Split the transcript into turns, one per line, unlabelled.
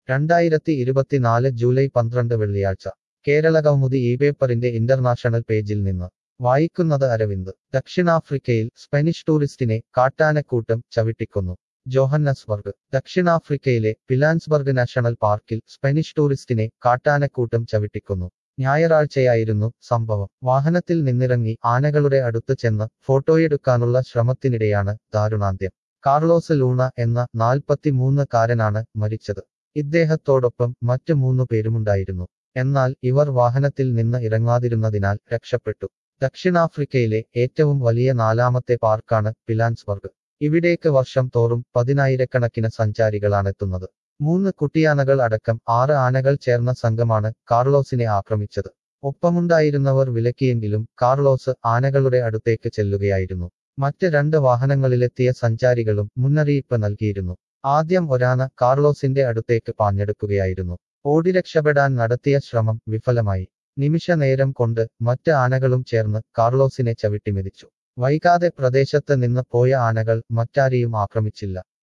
രണ്ടായിരത്തി ഇരുപത്തിനാല് ജൂലൈ പന്ത്രണ്ട് വെള്ളിയാഴ്ച കേരളകൗമുദി ഈ പേപ്പറിന്റെ ഇന്റർനാഷണൽ പേജിൽ നിന്ന് വായിക്കുന്നത് അരവിന്ദ് ദക്ഷിണാഫ്രിക്കയിൽ സ്പാനിഷ് ടൂറിസ്റ്റിനെ കാട്ടാനക്കൂട്ടം ചവിട്ടിക്കൊന്നു ജോഹന്നസ്ബർഗ് ദക്ഷിണാഫ്രിക്കയിലെ പിലാൻസ്ബർഗ് നാഷണൽ പാർക്കിൽ സ്പാനിഷ് ടൂറിസ്റ്റിനെ കാട്ടാനക്കൂട്ടം ചവിട്ടിക്കൊന്നു ഞായറാഴ്ചയായിരുന്നു സംഭവം വാഹനത്തിൽ നിന്നിറങ്ങി ആനകളുടെ അടുത്ത് ചെന്ന് ഫോട്ടോയെടുക്കാനുള്ള ശ്രമത്തിനിടെയാണ് ദാരുണാന്ത്യം കാർലോസ് ലൂണ എന്ന നാൽപ്പത്തിമൂന്ന് കാരനാണ് മരിച്ചത് ഇദ്ദേഹത്തോടൊപ്പം മറ്റ് മൂന്നു പേരുമുണ്ടായിരുന്നു എന്നാൽ ഇവർ വാഹനത്തിൽ നിന്ന് ഇറങ്ങാതിരുന്നതിനാൽ രക്ഷപ്പെട്ടു ദക്ഷിണാഫ്രിക്കയിലെ ഏറ്റവും വലിയ നാലാമത്തെ പാർക്കാണ് പിലാൻസ്ബർഗ് ഇവിടേക്ക് വർഷം തോറും പതിനായിരക്കണക്കിന് സഞ്ചാരികളാണെത്തുന്നത് മൂന്ന് കുട്ടിയാനകൾ അടക്കം ആറ് ആനകൾ ചേർന്ന സംഘമാണ് കാർലോസിനെ ആക്രമിച്ചത് ഒപ്പമുണ്ടായിരുന്നവർ വിലക്കിയെങ്കിലും കാർലോസ് ആനകളുടെ അടുത്തേക്ക് ചെല്ലുകയായിരുന്നു മറ്റ് രണ്ട് വാഹനങ്ങളിലെത്തിയ സഞ്ചാരികളും മുന്നറിയിപ്പ് നൽകിയിരുന്നു ആദ്യം ഒരാന കാർലോസിന്റെ അടുത്തേക്ക് പാഞ്ഞെടുക്കുകയായിരുന്നു ഓടി രക്ഷപ്പെടാൻ നടത്തിയ ശ്രമം വിഫലമായി നിമിഷ നേരം കൊണ്ട് മറ്റ് ആനകളും ചേർന്ന് കാർലോസിനെ ചവിട്ടിമെതിച്ചു വൈകാതെ പ്രദേശത്ത് നിന്ന് പോയ ആനകൾ മറ്റാരെയും ആക്രമിച്ചില്ല